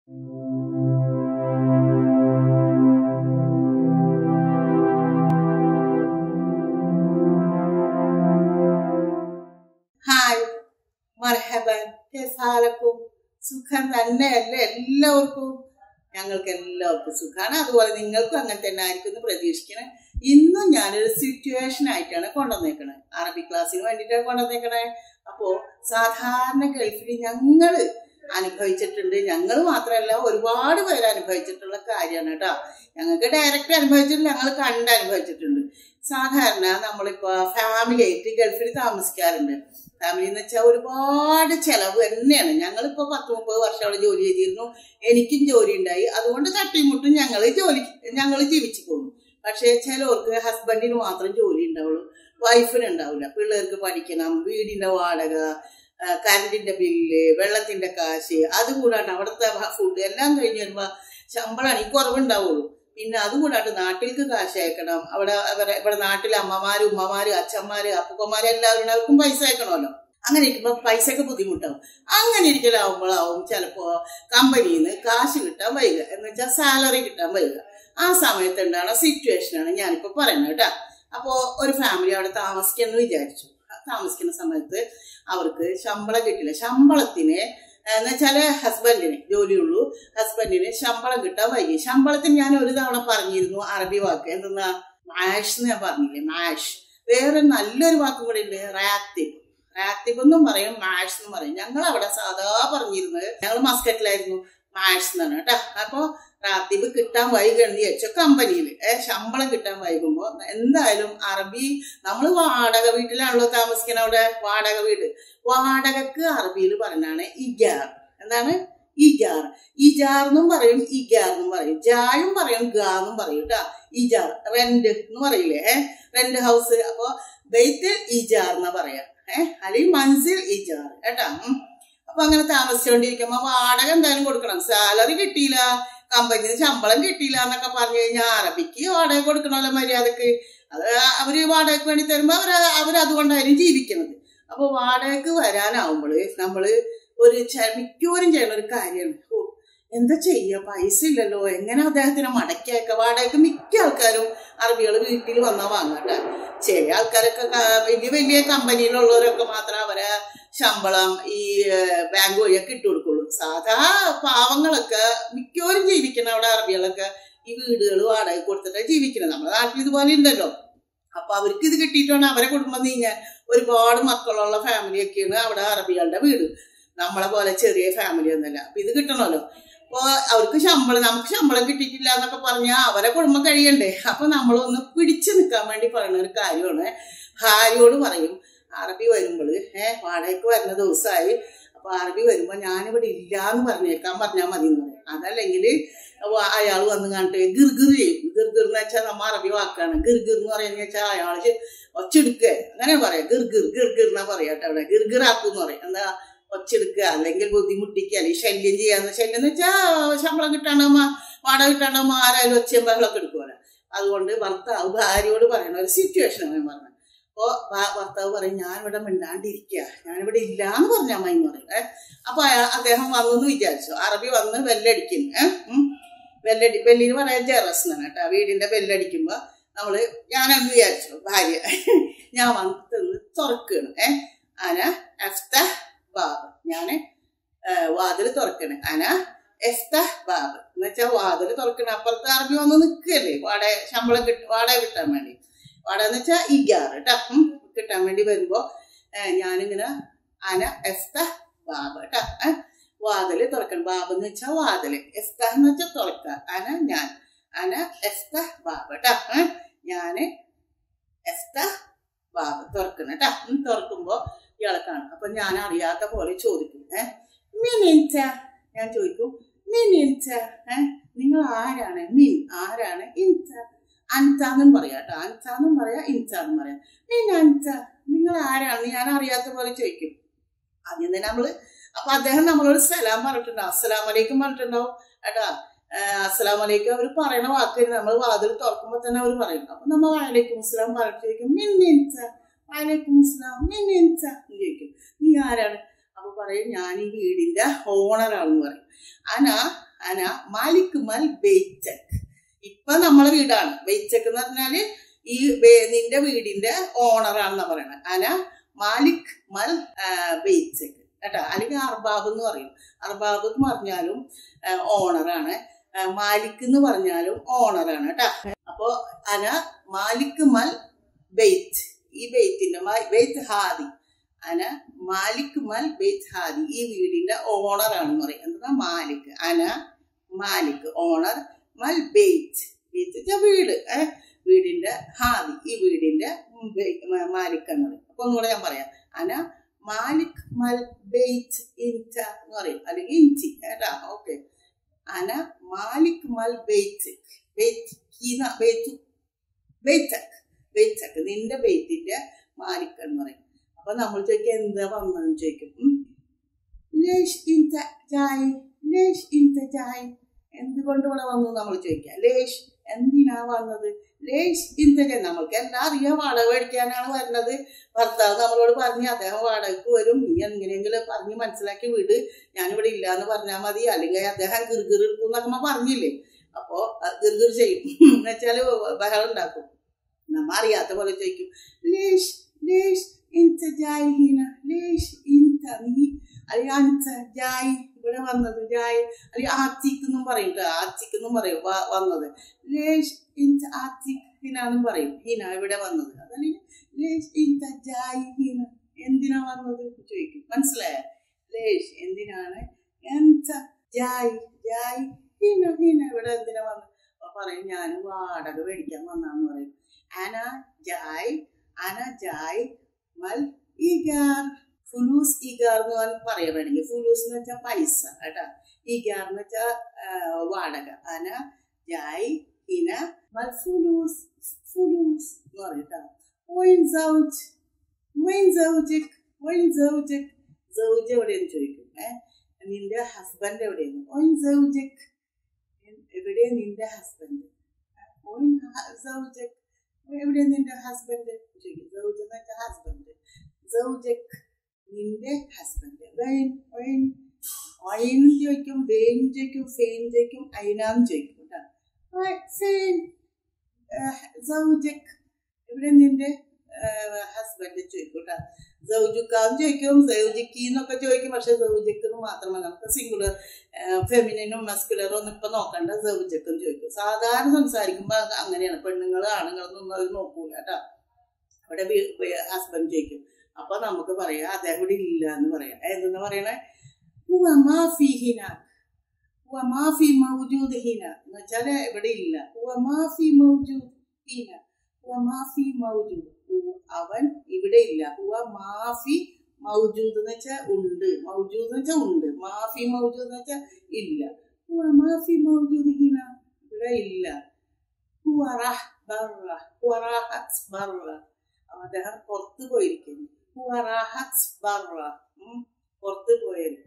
Hi മർഹബൻ കേസാലക്കും സുഖം തന്നെയല്ലേ എല്ലാവർക്കും ഞങ്ങൾക്ക് എല്ലാവർക്കും സുഖമാണ് അതുപോലെ നിങ്ങൾക്കും അങ്ങനെ തന്നെ ആയിരിക്കും എന്ന് പ്രതീക്ഷിക്കണം ഇന്നും ഞാനൊരു സിറ്റുവേഷൻ ആയിട്ടാണ് കൊണ്ടുവന്നേക്കണത് അറബി ക്ലാസ്സിന് വേണ്ടിയിട്ടാണ് കൊണ്ടുവന്നേക്കണേ അപ്പോ സാധാരണ ഗൾഫിൽ ഞങ്ങള് അനുഭവിച്ചിട്ടുണ്ട് ഞങ്ങൾ മാത്രമല്ല ഒരുപാട് പേര് അനുഭവിച്ചിട്ടുള്ള കാര്യമാണ് കേട്ടോ ഞങ്ങൾക്ക് ഡയറക്റ്റ് അനുഭവിച്ചിട്ടില്ല ഞങ്ങൾ കണ്ട് അനുഭവിച്ചിട്ടുണ്ട് സാധാരണ നമ്മളിപ്പോ ഫാമിലി ആയിട്ട് ഗൾഫിൽ താമസിക്കാറുണ്ട് ഫാമിലി എന്ന് വെച്ചാൽ ഒരുപാട് ചെലവ് തന്നെയാണ് ഞങ്ങളിപ്പോ പത്ത് മുപ്പത് വർഷം അവിടെ ജോലി ചെയ്തിരുന്നു എനിക്കും ജോലി ഉണ്ടായി അതുകൊണ്ട് തട്ടിമുട്ടും ഞങ്ങൾ ജോലി ഞങ്ങൾ ജീവിച്ചു പോകുന്നു പക്ഷേ ചിലവർക്ക് ഹസ്ബൻഡിന് മാത്രം ജോലി ഉണ്ടാവുള്ളൂ വൈഫിന് ഉണ്ടാവില്ല പിള്ളേർക്ക് പഠിക്കണം വീടിന്റെ വാടക ആ, കറണ്ടിന്റെ ബില്ല് വെള്ളത്തിന്റെ കാശ് അതുകൂടാണ്ട് അവിടുത്തെ ഫുഡ് എല്ലാം കഴിഞ്ഞ് വരുമ്പോ ശമ്പളമാണ് ഈ കുറവുണ്ടാവുള്ളൂ പിന്നെ അതുകൂടാണ്ട് നാട്ടിലേക്ക് കാശ് അയക്കണം അവിടെ അവരെ ഇവിടെ നാട്ടിലെ അമ്മമാരും ഉമ്മമാരും അച്ഛന്മാര് അപ്പൂപ്പന്മാര് എല്ലാവരും അവർക്കും പൈസ അയക്കണമല്ലോ അങ്ങനെ ഇരിക്കുമ്പോ പൈസക്ക് ബുദ്ധിമുട്ടാവും അങ്ങനെ ഇരിക്കലാവുമ്പോഴാവും ചിലപ്പോ കമ്പനിയിൽ നിന്ന് കാശ് കിട്ടാൻ വൈകുക എന്ന് വെച്ചാൽ സാലറി കിട്ടാൻ വൈകുക ആ സമയത്ത് ഉണ്ടാകുന്ന സിറ്റുവേഷനാണ് ഞാനിപ്പോ പറയുന്നത് കേട്ടാ അപ്പോ ഒരു ഫാമിലി അവിടെ താമസിക്കാന്ന് വിചാരിച്ചു താമസിക്കുന്ന സമയത്ത് അവർക്ക് ശമ്പളം കിട്ടില്ല ശമ്പളത്തിന് എന്ന് വെച്ചാല് ഹസ്ബൻഡിന് ജോലിയുള്ളൂ ഹസ്ബൻഡിന് ശമ്പളം കിട്ടാൻ വൈകി ശമ്പളത്തിന് ഞാൻ ഒരു തവണ പറഞ്ഞിരുന്നു അറബി വാക്ക് എന്തെന്നാ മാഷ് എന്ന് ഞാൻ പറഞ്ഞില്ലേ മാഷ് വേറെ നല്ലൊരു വാക്കും കൂടി ഉണ്ട് റാത്തിബ് റാത്തിബ് എന്നും പറയും മാഷ് എന്നും പറയും ഞങ്ങൾ അവിടെ സാധാ പറഞ്ഞിരുന്നത് ഞങ്ങൾ മസ്കറ്റിലായിരുന്നു മാഷ് എന്നാണ് കേട്ടോ അപ്പൊ റാത്തിബ് കിട്ടാൻ വൈകണെന്ന് ചോദിച്ചോ കമ്പനിയിൽ ശമ്പളം കിട്ടാൻ വൈകുമ്പോ എന്തായാലും അറബി നമ്മൾ വാടക വീട്ടിലാണല്ലോ താമസിക്കുന്നത് അവിടെ വാടക വീട് വാടകക്ക് അറബിയിൽ പറഞ്ഞാണ് ഇജാർ എന്താണ് ഇജാർ ഇജാർ എന്നും പറയും ഇജാർ എന്നും പറയും ജായും പറയും ഗാ എന്നും പറയും കേട്ടാ ഇജാർ റെന്റ് എന്ന് പറയില്ലേ ഏഹ് റെന്റ് ഹൗസ് അപ്പൊ ബെയ്ത്ത് ഇജാർ എന്നാ പറയാ ഏഹ് അല്ലെങ്കിൽ മൻസിൽ ഇജാർ കേട്ടാ ഉം. അപ്പൊ അങ്ങനെ താമസിച്ചുകൊണ്ടിരിക്കുമ്പോ വാടക എന്തായാലും കൊടുക്കണം സാലറി കിട്ടിയില്ല കമ്പനിയിൽ ശമ്പളം കിട്ടിയില്ല എന്നൊക്കെ പറഞ്ഞു കഴിഞ്ഞാൽ അറബിക്ക് വാടക കൊടുക്കണമല്ലോ മര്യാദക്ക് അത് അവര് വാടകയ്ക്ക് വേണ്ടി തരുമ്പോ അവര് അവരതുകൊണ്ടായിരിക്കും ജീവിക്കുന്നത് അപ്പൊ വാടകയ്ക്ക് വരാനാവുമ്പോള് നമ്മള് ഒരു ചെ- മിക്കവരും ചെയ്യുന്ന ഒരു കാര്യമാണ് ഓ എന്താ ചെയ്യാ പൈസ ഇല്ലല്ലോ എങ്ങനെ അദ്ദേഹത്തിന് മടക്കിയേക്ക വാടകയ്ക്ക് മിക്ക ആൾക്കാരും അറബികൾ വീട്ടിൽ വന്നാ വാങ്ങട്ടെ ചില ആൾക്കാരൊക്കെ ക- വലിയ വലിയ കമ്പനിയിലുള്ളവരൊക്കെ മാത്രം അവരെ ശമ്പളം ഈ ഏഹ്, ബാങ്ക് വഴിയൊക്കെ ഇട്ട് കൊടുക്കുള്ളൂ സാധാ പാവങ്ങളൊക്കെ മിക്കവരും ജീവിക്കണം അവിടെ അറബികളൊക്കെ ഈ വീടുകൾ വാടക കൊടുത്തിട്ടാണ് ജീവിക്കുന്നത് നമ്മുടെ നാട്ടിൽ ഇതുപോലെ ഉണ്ടല്ലോ അപ്പൊ അവർക്ക് ഇത് കിട്ടിയിട്ടാണ് അവരെ കുടുംബം നീങ്ങാൻ ഒരുപാട് മക്കളുള്ള ഫാമിലിയൊക്കെയാണ് അവിടെ അറബികളുടെ വീട് നമ്മളെ പോലെ ചെറിയ ഫാമിലി ഒന്നല്ല അപ്പൊ ഇത് കിട്ടണമല്ലോ അപ്പൊ അവർക്ക് ശമ്പളം നമുക്ക് ശമ്പളം കിട്ടിയിട്ടില്ല എന്നൊക്കെ പറഞ്ഞാൽ അവരെ കുടുംബം കഴിയണ്ടേ അപ്പൊ നമ്മളൊന്ന് പിടിച്ചു നിൽക്കാൻ വേണ്ടി പറയുന്ന ഒരു കാര്യമാണ് ഭാര്യയോട് പറയും അറബി വരുമ്പോൾ ഏഹ് വാടകയ്ക്ക് വരുന്ന ദിവസമായി അപ്പൊ അറബി വരുമ്പോ ഞാനിവിടെ ഇല്ല എന്ന് പറഞ്ഞേക്കാൻ പറഞ്ഞാൽ മതി എന്ന് പറയും അതല്ലെങ്കിൽ അയാൾ വന്ന് കണ്ടിട്ട് ഗിർഗിർ ചെയ്യും ഗിർഗിർ എന്ന് വെച്ചാൽ നമ്മ അറബി വാക്കാണ് ഗിർഗിർ എന്ന് പറയുന്നത് വെച്ചാൽ അയാൾ ഒച്ചെടുക്കുക അങ്ങനെ പറയാം ഗിർഗിർ ഗിർഗിർ എന്നാ പറയാട്ടെ അവിടെ ഗിർഗിർ ആക്കും പറയും എന്താ ഒച്ചെടുക്കുക അല്ലെങ്കിൽ ബുദ്ധിമുട്ടിക്കുക അല്ലെങ്കിൽ ശല്യം ചെയ്യാന്ന് ശല്യം എന്ന് വെച്ചാൽ ശമ്പളം കിട്ടാണ്ടോ വാടക കിട്ടാണ്ടോ ആരായാലും ഒച്ചയും ബഹളമൊക്കെ എടുക്കുമല്ലോ അതുകൊണ്ട് ഭർത്താവ് ഭാര്യയോട് പറയുന്ന ഒരു സിറ്റുവേഷൻ ഞാൻ പറഞ്ഞത് അപ്പോ ഭ- ഭർത്താവ് പറയും ഞാനിവിടെ മിണ്ടാണ്ടിരിക്കുക ഞാനിവിടെ ഇല്ല എന്ന് പറഞ്ഞാൽ മതി എന്ന് പറയും ഏഹ് അപ്പൊ അയാ- അദ്ദേഹം വന്നു എന്ന് വിചാരിച്ചു അറബി വന്ന് ബെല്ലടിക്കും ഏഹ് ഉം. ബെല്ലടി ബെല്ലിന് പറയാൻ ജെറസ് എന്നാണ് കേട്ടോ വീടിന്റെ ബെല്ലടിക്കുമ്പോ നമ്മള് ഞാനെന്ന് വിചാരിച്ചു ഭാര്യ ഞാൻ വന്ന് തുറക്കുകയാണ് ഏഹ് അന എഫ്ത ബാബ് ഞാന് വാതിൽ തുറക്കണ് അന എഫ്ത ബാബ് എന്ന് വെച്ചാൽ വാതിൽ തുറക്കണ അപ്പുറത്ത് അറബി വന്ന് നിൽക്കുകയല്ലേ വാടക ശമ്പളം കിട്ട വാടക കിട്ടാൻ വേണ്ടി വാടക എന്ന് വെച്ചാൽ ഇഗാറ് കേട്ടോ ഉം, കിട്ടാൻ വേണ്ടി വരുമ്പോ ഏഹ്, ഞാനിങ്ങനെ അന എഫ്ത ബാബ് കേട്ടോ ഏഹ്, വാതില് തുറക്കണം ബാബ് എന്ന് വെച്ചാൽ വാതില് എഫ്ത എന്ന് വെച്ചാൽ തുറക്കുക അന ഞാൻ അന എഫ്ത ബാബ് കേട്ടോ ഏഹ്, ഞാന് എഫ്ത ബാബ് തുറക്കണം കേട്ടോ ഉം, തുറക്കുമ്പോ ഇയാളെ കാണും അപ്പൊ ഞാൻ അറിയാത്ത പോലെ ചോദിക്കും ഏഹ് മിനിച്ച ഞാൻ ചോദിക്കും മിനിച്ച ഏഹ് നിങ്ങൾ ആരാണ് മിൻ ആരാണ് ഇൻച്ച അൻസാന്നും പറയാം കേട്ടോ അൻസാന്നും പറയാം ഇൻസാന്നും പറയാം മിൻ അൻസ നിങ്ങൾ ആരാണ് ഞാൻ അറിയാത്ത പോലെ ചോദിക്കും ആദ്യം തന്നെ നമ്മള് അപ്പൊ അദ്ദേഹം നമ്മളോട് സലാം പറഞ്ഞിട്ടുണ്ടാവും അസ്സലാം വലൈക്കും പറഞ്ഞിട്ടുണ്ടാവും ഏട്ടാ അസ്സലാം വലൈക്കും അവർ പറയണ വാക്ക് നമ്മൾ വാതിൽ തുറക്കുമ്പോ തന്നെ അവർ പറയും അപ്പൊ നമ്മൾ വലൈക്കും അസ്സലാം പറഞ്ഞിട്ടിരിക്കും മിന്നിൻസ വലൈക്കും അസ്സലാം മിന്നിൻസ എന്ന് ചോദിക്കും നീ ആരാണ് അപ്പൊ പറയും ഞാൻ ഈ വീടിന്റെ ഓണറാണെന്ന് പറയും അന അന മാലിക് മൽ ബെയ്ച്ചക് ഇപ്പൊ നമ്മളെ വീടാണ് ബെയ്ച്ചക് എന്ന് പറഞ്ഞാല് ഈ ബേ- നിന്റെ വീടിന്റെ ഓണറാണെന്നാ പറയണത് അന മാലിക് മൽ ബെയ്ച്ചക് കേട്ടോ അല്ലെങ്കിൽ അർബാബ് എന്ന് പറയും അർബാബ് എന്ന് പറഞ്ഞാലും ഓണറാണ് മാലിക് എന്ന് പറഞ്ഞാലും ഓണറാണ് കേട്ടോ അപ്പോ അന മാലിക് മൽ ബെയ്ത്ത് ഈ ബെയ്ത്തിന്റെ ബെയ്ത്ത് ഹാദി അന മാലിക് മൽ ബെയ്ത്ത് ഹാദി ഈ വീടിന്റെ ഓണറാണെന്ന് പറയും എന്താ മാലിക് അന മാലിക് ഓണർ മൽ ബെയ്ത്ത് ബെയ്ത്ത് വീട് ഏ വീടിന്റെ ഹാദി ഈ വീടിന്റെ ബെ- മ- മാലിക് എന്ന് പറയും അപ്പൊ ഒന്നുകൂടെ ഞാൻ പറയാം അന മാലിക് മൽ ബെയ്ത്ത് ഇൻറ്റ എന്ന് പറയും അല്ലെങ്കിൽ ഇഞ്ചി കേട്ടാ ഓക്കെ അന മാലിക് മൽ ബെയ്ത്ത് ബെയ്ത്ത് കീന ബെയ്ത്ത് ബെയ്ത്തക് ബെയ്ത്തക് നിന്റെ ബെയ്ത്തിന്റെ മാലിക് എന്ന് പറയും അപ്പൊ നമ്മൾ ചോദിക്കുക എന്താ വന്നതെന്ന് ചോദിക്കും ഉം. ലേഷ് ഇൻത ജായ് ലേഷ് ഇൻത ജായ് എന്തുകൊണ്ട് ഇവിടെ വന്നു നമ്മൾ ചോദിക്കുക ലേഷ് എന്തിനാ വന്നത് ലേഷ് ഇൻത ജായ് നമ്മൾക്ക് എല്ലാം അറിയാം വാടക മേടിക്കാനാണ് വരുന്നത് ഭർത്താവ് നമ്മളോട് പറഞ്ഞ് അദ്ദേഹം വാടകയ്ക്ക് വരും നീ എങ്ങനെയെങ്കിലും പറഞ്ഞ് മനസ്സിലാക്കി വിട് ഞാനിവിടെ ഇല്ല എന്ന് പറഞ്ഞാൽ മതി അല്ലെങ്കിൽ അദ്ദേഹം ഗിർഗിർ എടുക്കും എന്നൊക്കെ നമ്മ പറഞ്ഞില്ലേ അപ്പോ ഗിർഗിർ ചെയ്യും എന്ന് വെച്ചാല് ബഹളം ഉണ്ടാക്കും നമ്മ അറിയാത്ത പോലെ ചോദിക്കും ലേഷ് ലേഷ് ഇൻത ജായ് ഹീന ലേഷ് ഇൻത നീ അല്ലെങ്കിൽ അൻത ജായ് ഇവിടെ വന്നത് ജായ് അല്ലെങ്കിൽ ആത്തിക്ക് എന്നും പറയും ട്ടോ. ആത്തിക്ക് എന്നും പറയും വ- വന്നത് ലേഷ് ഇൻത ആത്തിക് ഹിനാന്നും പറയും ഹീന ഇവിടെ വന്നത് അതല്ലെങ്കിൽ ലേഷ് ഇൻത ജായ് ഹീന എന്തിനാ വന്നത് ചോദിക്കും മനസ്സിലായോ ലേഷ് എന്തിനാണ് എന്ത ജായ് ജായ് ഹീന ഹീന ഇവിടെ എന്തിനാ വന്നത് അപ്പൊ പറയും ഞാൻ വാടക മേടിക്കാൻ വന്നാന്ന് പറയും അന ജായ് അന ജായ് മൽ ഇഗാർ ഫുലൂസ് ഇഗാർ എന്ന് പറഞ്ഞ് പറയാൻ വേണമെങ്കിൽ ഫുലൂസ് എന്ന് വെച്ചാൽ പൈസ കേട്ടാ ഇഗാർ എന്ന് വെച്ചാൽ വാടക അന ജായ് ഹിന മൽ ഫുലൂസ് ഫുലൂസ് എന്ന് പറയട്ടാ വൈൻ സൗജ് വൈൻ സൗജക് വൈൻ സൗജക് സൗജ് എവിടെയെന്ന് ചോദിക്കും ഏ നിന്റെ ഹസ്ബൻഡ് എവിടെയെന്ന് വൈൻ സൗജക് എവിടെയാ നിന്റെ ഹസ്ബൻഡ് വൈൻ സൗജക് എവിടെയാ നിന്റെ ഹസ്ബൻഡ് ചോദിക്കും സൗജ് എന്ന് വെച്ചാൽ ഹസ്ബൻഡ് സൗജക് നിന്റെ ഹസ്ബൻഡ് വൈൻ വൈൻ വൈൻ ചോദിക്കും വെയിൻ ചോദിക്കും ഫെയിൻ ചോദിക്കും അയിനാന്ന് ചോദിക്കും കേട്ടോ ഫെയിൻ സൗജക് എവിടെ നിന്റെ ഹസ്ബൻഡ് ചോദിക്കും കേട്ടോ സൗജുക്കാന്ന് ചോദിക്കും സൗജിക്കി എന്നൊക്കെ ചോദിക്കും പക്ഷെ സൗജക്ക് എന്ന് മാത്രമല്ല നമുക്ക് സിംഗുലർ ഫെമിനും മസ്കുലറും ഒന്നും ഇപ്പൊ നോക്കണ്ട സൗജക്ക് എന്ന് ചോദിക്കും സാധാരണ സംസാരിക്കുമ്പോ അത് അങ്ങനെയാണ് പെണ്ണുങ്ങൾ ആണുങ്ങളൊന്നും അവർ നോക്കൂല കേട്ടോ അവിടെ ഹസ്ബൻഡ് ചോദിക്കും അപ്പൊ നമുക്ക് പറയാം അദ്ദേഹം ഇവിടെ ഇല്ല എന്ന് പറയാം എന്തെന്ന് പറയണേ ഹുവ മാഫി ഹിന ഹുവ മാഫി മൗജൂദ് ഹിന എന്ന് വെച്ചാല് ഇവിടെ ഇല്ല ഹുവ മാഫി മൗജൂദ് ഹിന ഹുവ മാഫി മൗജൂദ് ഹുവ- അവൻ ഇവിടെ ഇല്ല ഹുവ മാഫി മൗജൂദ് എന്ന് വെച്ചാൽ ഉണ്ട് മൗജൂദ് എന്ന് വെച്ചാൽ ഉണ്ട് മാഫി മൗജൂദ് എന്ന് വെച്ചാൽ ഇല്ല ഹുവ മാഫി മൗജൂദ് ഹിന ഇവിടെ ഇല്ല ഹുവ റഹ് ബറ ഹുവ റഹത് ബറ അദ്ദേഹം പുറത്ത് പോയിരിക്കുന്നു ഹുവ റഹത് ബറ ഉം. പുറത്ത് പോയത്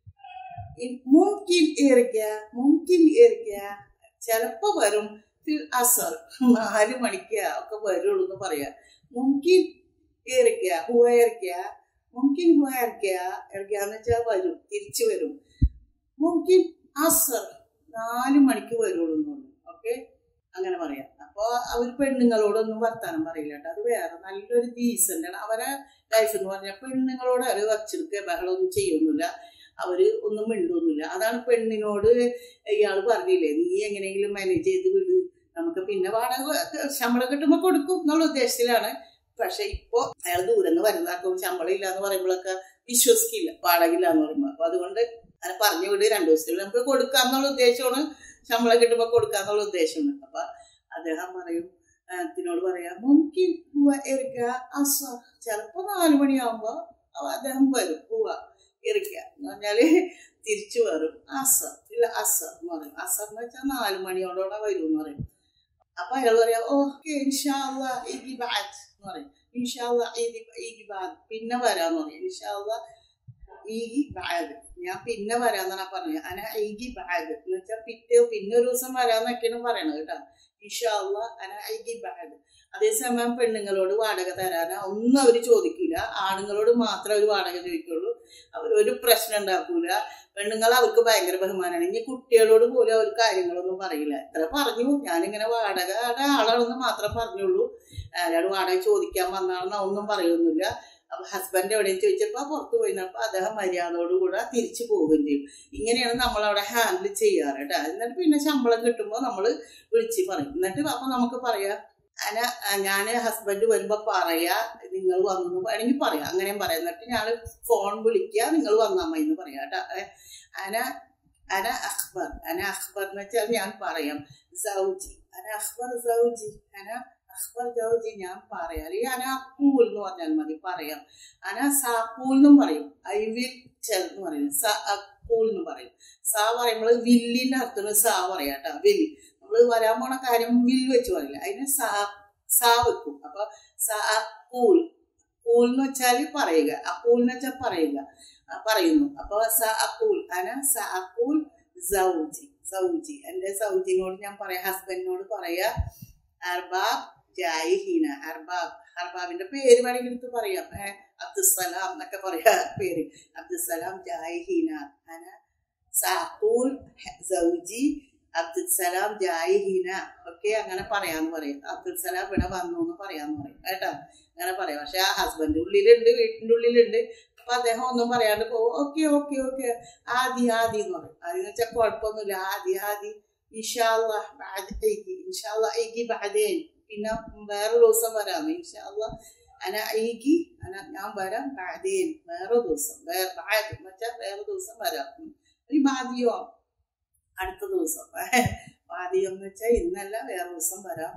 മുംകിൻ ഏറിക്ക മുംകിൻ ഏറിക്ക ചിലപ്പോ വരും ഫിൽ അസർ നാല് മണിക്ക് ഒക്കെ വരുള്ളൂ എന്ന് പറയാ മുംകിൻ ഏറിക്ക ഹുവ ഏറിക്ക മുംകിൻ ഹുവ ഏറിക്ക ഏറിക്ക എന്ന് വെച്ചാൽ വരും തിരിച്ചു വരും മുംകിൻ അസർ നാല് മണിക്ക് വരുള്ളൂ എന്ന് പറഞ്ഞു ഓക്കെ അങ്ങനെ പറയാം അപ്പൊ അവർ പെണ്ണുങ്ങളോടൊന്നും വർത്താനം പറയില്ല കേട്ടോ അത് വേറെ നല്ലൊരു ഡീസന്റ് ആണ് അവരെ ലൈഫ് എന്ന് പറഞ്ഞാൽ പെണ്ണുങ്ങളോട് അവർ വച്ചെടുക്കുക ബഹളമൊന്നും ചെയ്യൊന്നുമില്ല അവര് ഒന്നും മിണ്ടൊന്നുമില്ല അതാണ് പെണ്ണിനോട് ഇയാൾ പറഞ്ഞില്ലേ നീ എങ്ങനെയെങ്കിലും മാനേജ് ചെയ്ത് വിട് നമുക്ക് പിന്നെ വാടക ശമ്പളം കിട്ടുമ്പോൾ കൊടുക്കും എന്നുള്ള ഉദ്ദേശത്തിലാണ് പക്ഷെ ഇപ്പോ അയാൾ ദൂരെ നിന്ന് വരുന്നതാക്കും ശമ്പളം ഇല്ല എന്ന് പറയുമ്പോഴൊക്കെ വിശ്വസിക്കില്ല വാടക ഇല്ല എന്ന് പറയുമ്പോൾ അപ്പൊ അതുകൊണ്ട് അങ്ങനെ പറഞ്ഞു വിട് രണ്ടു ദിവസത്തിൽ നമുക്ക് കൊടുക്കാം എന്നുള്ള ഉദ്ദേശമാണ് ശമ്പളം കിട്ടുമ്പോൾ കൊടുക്കാം എന്നുള്ള ഉദ്ദേശമാണ് അപ്പൊ അദ്ദേഹം പറയും അതിനോട് പറയാം മുൻകിൻ പൂവ എറിക്ക അസ ചിലപ്പോ നാലു മണിയാവുമ്പോ അദ്ദേഹം വരും പൂവ എറിക്ക എന്ന് പറഞ്ഞാല് തിരിച്ചു വരും അസർ ഇല്ല അസർ എന്ന് പറയും അസർ എന്ന് വെച്ചാൽ നാലു മണിയോടോടെ വരും എന്ന് പറയും അപ്പൊ അയാൾ പറയാ ഓക്കെ ഇൻഷാല്ല ഈഗിബാദ് എന്ന് പറയും ഇൻഷാല്ല ഈഗിബാദ് പിന്നെ വരാന്ന് പറയും ഇൻഷാല്ല ഈഗി ബാഗ് ഞാൻ പിന്നെ വരാന്നാണ് പറഞ്ഞത് അന ഐഗി ബാഗ് എന്ന് വെച്ചാൽ പിറ്റേ പിന്നെ ഒരു ദിവസം വരാന്നൊക്കെയാണ് പറയണത് കേട്ടോ ഇഷാള്ള അന ഐഗി ബാഗ് അതേസമയം പെണ്ണുങ്ങളോട് വാടക തരാനാ ഒന്നും അവർ ചോദിക്കില്ല ആണുങ്ങളോട് മാത്രമേ അവർ വാടക ചോദിക്കുള്ളൂ അവർ ഒരു പ്രശ്നം ഉണ്ടാക്കൂല പെണ്ണുങ്ങൾ അവർക്ക് ഭയങ്കര ബഹുമാനമാണ് ഇനി കുട്ടികളോട് പോലും അവർ കാര്യങ്ങളൊന്നും പറയില്ല എത്ര പറഞ്ഞു ഞാനിങ്ങനെ വാടകയുടെ ആളാണെന്ന് മാത്രം പറഞ്ഞുള്ളൂ അയാൾ വാടക ചോദിക്കാൻ വന്നാണെന്ന് ഒന്നും പറയൊന്നുമില്ല അപ്പൊ ഹസ്ബൻഡ് എവിടെയും ചോദിച്ചപ്പോ പുറത്ത് പോയിരുന്നപ്പോ അദ്ദേഹം മര്യാദയോടുകൂടെ തിരിച്ചു പോവുകയും ചെയ്യും ഇങ്ങനെയാണ് നമ്മൾ അവിടെ ഹാൻഡിൽ ചെയ്യാറ് കേട്ടോ എന്നിട്ട് പിന്നെ ശമ്പളം കിട്ടുമ്പോൾ നമ്മൾ വിളിച്ച് പറയും എന്നിട്ട് അപ്പൊ നമുക്ക് പറയാം അന ഞാൻ ഹസ്ബൻഡ് വരുമ്പോ പറയാ നിങ്ങൾ വന്നു വേണമെങ്കിൽ പറയാം അങ്ങനെയും പറയാം എന്നിട്ട് ഞാൻ ഫോൺ വിളിക്കുക നിങ്ങൾ വന്നാൽ മതി എന്ന് പറയാം കേട്ടോ ഏ, അന അന അഖ്ബർ അന അഖ്ബർ എന്ന് വെച്ചാൽ ഞാൻ പറയാം സൗജി അന അഖ്ബർ സൗജി അന അഖ്ബർ സൗജി ഞാൻ പറയാം അല്ലെങ്കിൽ അന അക്കൂൽ എന്ന് പറഞ്ഞാൽ മതി പറയാം അന സാക്കൂൽ എന്നും പറയും ഐ വിൽ ചെൽ എന്ന് പറയും സ അക്കൂൽ എന്ന് പറയും സാ പറയുമ്പോൾ വില്ലിന്റെ അർത്ഥം സാ പറയാം കേട്ടോ വില്ല് നമ്മൾ വരാൻ പോണ കാര്യം വിൽ വെച്ച് പറയില്ല അതിന് സാ സാ വെക്കും അപ്പൊ സാ കൂൽ കൂൽ എന്ന് വെച്ചാൽ പറയുക അക്കൂൽ എന്ന് വെച്ചാൽ പറയുക ആ, പറയുന്നു അപ്പൊ സ അക്കൂൽ അന സ അക്കൂൽ സൗജി സൗജി എന്റെ സൗജിനോട് ഞാൻ പറയാം ഹസ്ബൻഡിനോട് പറയാ അർബാബ് ജായിഹീന അർബാബ് അർബാബിന്റെ പേര് വേണമെങ്കിൽ എടുത്ത് പറയാം ഏ, അബ്ദുസലാം എന്നൊക്കെ പറയാ പേര് അബ്ദുസലാം ജായിഹീന അന സാക്കൂൽ സൗജി അബ്ദുസലാം ജായിഹീന ഒക്കെ അങ്ങനെ പറയാന്ന് പറയും അബ്ദുസലാം ഇവിടെ വന്നു എന്ന് പറയാന്ന് പറയും കേട്ടോ അങ്ങനെ പറയാം പക്ഷെ ആ ഹസ്ബൻഡ് ഉള്ളിലുണ്ട് വീട്ടിന്റെ ഉള്ളിലുണ്ട് അപ്പൊ അദ്ദേഹം ഒന്നും പറയാണ്ട് പോകും ഓക്കെ ഓക്കെ ഓക്കെ ആദി ആദി എന്ന് പറയും ആദ്യം എന്ന് വെച്ചാൽ കുഴപ്പമൊന്നുമില്ല ആദി ആദി ഇൻഷാല്ല ഇൻഷാല്ല ഐഗി ബാദേൻ പിന്നെ വേറെ ദിവസം വരാം ഇൻഷാല്ല അന ഐഗി അന ഞാൻ വരാം ബാദേൻ വേറെ ദിവസം വേറെ ബാദ് എന്ന് വെച്ചാൽ വേറെ ദിവസം വരാം ഉം. ഈ ബാദിയോ അടുത്ത ദിവസം ബാദിയോ എന്ന് വെച്ചാൽ ഇന്നല്ല വേറെ ദിവസം വരാം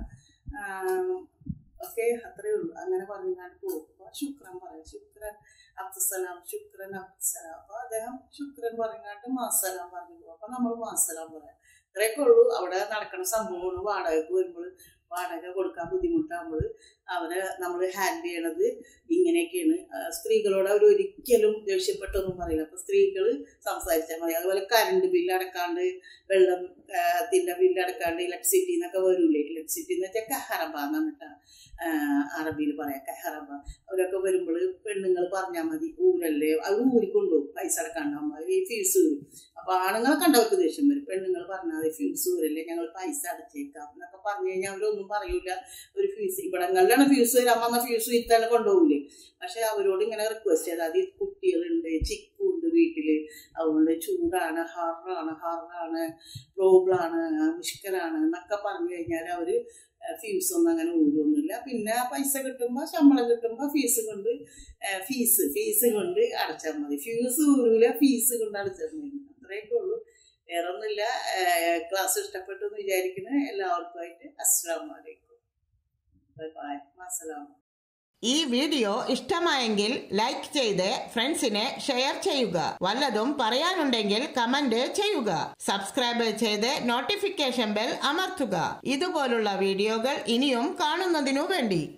ഓക്കെ അത്രേ ഉള്ളൂ അങ്ങനെ പറഞ്ഞാൽ പോകും അപ്പൊ ശുക്രൻ പറയാം ശുക്രൻ അബ്ദുസലാം ശുക്രൻ അബ്ദുസലാം അപ്പൊ അദ്ദേഹം ശുക്രൻ പറഞ്ഞാട്ട് മാസലാം പറഞ്ഞു പോകും അപ്പൊ നമ്മൾ മാസലാം പറയാം ഇത്രയൊക്കെ ഉള്ളൂ അവിടെ നടക്കുന്ന സംഭവമാണ് വാടകയ്ക്ക് വരുമ്പോൾ വാടക കൊടുക്കാൻ ബുദ്ധിമുട്ടാകുമ്പോൾ അവരെ നമ്മൾ ഹാൻഡിൽ ചെയ്യണത് ഇങ്ങനെയൊക്കെയാണ് ആ, സ്ത്രീകളോട് അവർ ഒരിക്കലും ദേഷ്യപ്പെട്ടൊന്നും പറയില്ല അപ്പൊ സ്ത്രീകൾ സംസാരിച്ചാൽ മതി അതുപോലെ കറണ്ട് ബില്ല് അടക്കാണ്ട് വെള്ളം ആ, ത്തിന്റെ ബില്ല് അടക്കാണ്ട് ഇലക്ട്രിസിറ്റി എന്നൊക്കെ വരൂലേ ഇലക്ട്രിസിറ്റി എന്ന് വെച്ചാൽ കഹറബ എന്നാണ് കേട്ടോ അറബിയിൽ പറയാം കഹറബ അവരൊക്കെ വരുമ്പോൾ പെണ്ണുങ്ങൾ പറഞ്ഞാൽ മതി ഊരല്ലേ അത് ഊരിക്കൊണ്ടുപോകും പൈസ അടക്കാണ്ടാകുമ്പോൾ ഈ ഫീസ് ഊരും അപ്പൊ ആണുങ്ങളെ കണ്ടവർക്ക് ദേഷ്യം വരും പെണ്ണുങ്ങൾ പറഞ്ഞാൽ മതി ഫീസ് ഊരല്ലേ ഞങ്ങൾ പൈസ അടച്ചേക്കാം എന്നൊക്കെ പറഞ്ഞു കഴിഞ്ഞാൽ അവരൊന്നും പറയൂല ഒരു ഫീസ് ഇവിടങ്ങളിലാണ് ഫീസ് വരാൻ വന്ന ഫീസ് ഇത്തന്നെ കൊണ്ടുപോകില്ലേ പക്ഷെ അവരോട് ഇങ്ങനെ റിക്വസ്റ്റ് ചെയ്താൽ അത് കുട്ടികളുണ്ട് ചിക്കുണ്ട് വീട്ടില് അതുകൊണ്ട് ചൂടാണ് ഹറാണ് ഹറാണ് പ്രോബ്ലാണ് മുഷ്കലാണ് എന്നൊക്കെ പറഞ്ഞു കഴിഞ്ഞാൽ അവര് ഫീസ് ഒന്നും അങ്ങനെ ഊരൊന്നുമില്ല പിന്നെ പൈസ കിട്ടുമ്പോൾ ശമ്പളം കിട്ടുമ്പോൾ ഫീസ് കൊണ്ട് ഫീസ് ഫീസ് കൊണ്ട് അടച്ചാൽ മതി ഫീസ് ഊരൂല ഫീസ് കൊണ്ട് അടച്ചാൽ മതി അത്രയൊക്കെ ഉള്ളൂ വേറെ ഒന്നുമില്ല ക്ലാസ് ഇഷ്ടപ്പെട്ടു എന്ന് വിചാരിക്കുന്നത് എല്ലാവർക്കുമായിട്ട് അസ്സാം വലൈക്കും ബൈ ബൈ അസ്സലാം ഈ വീഡിയോ ഇഷ്ടമായെങ്കിൽ ലൈക്ക് ചെയ്ത് ഫ്രണ്ട്സിനെ ഷെയർ ചെയ്യുക വല്ലതും പറയാനുണ്ടെങ്കിൽ കമന്റ് ചെയ്യുക സബ്സ്ക്രൈബ് ചെയ്ത് നോട്ടിഫിക്കേഷൻ ബെൽ അമർത്തുക ഇതുപോലുള്ള വീഡിയോകൾ ഇനിയും കാണുന്നതിനു വേണ്ടി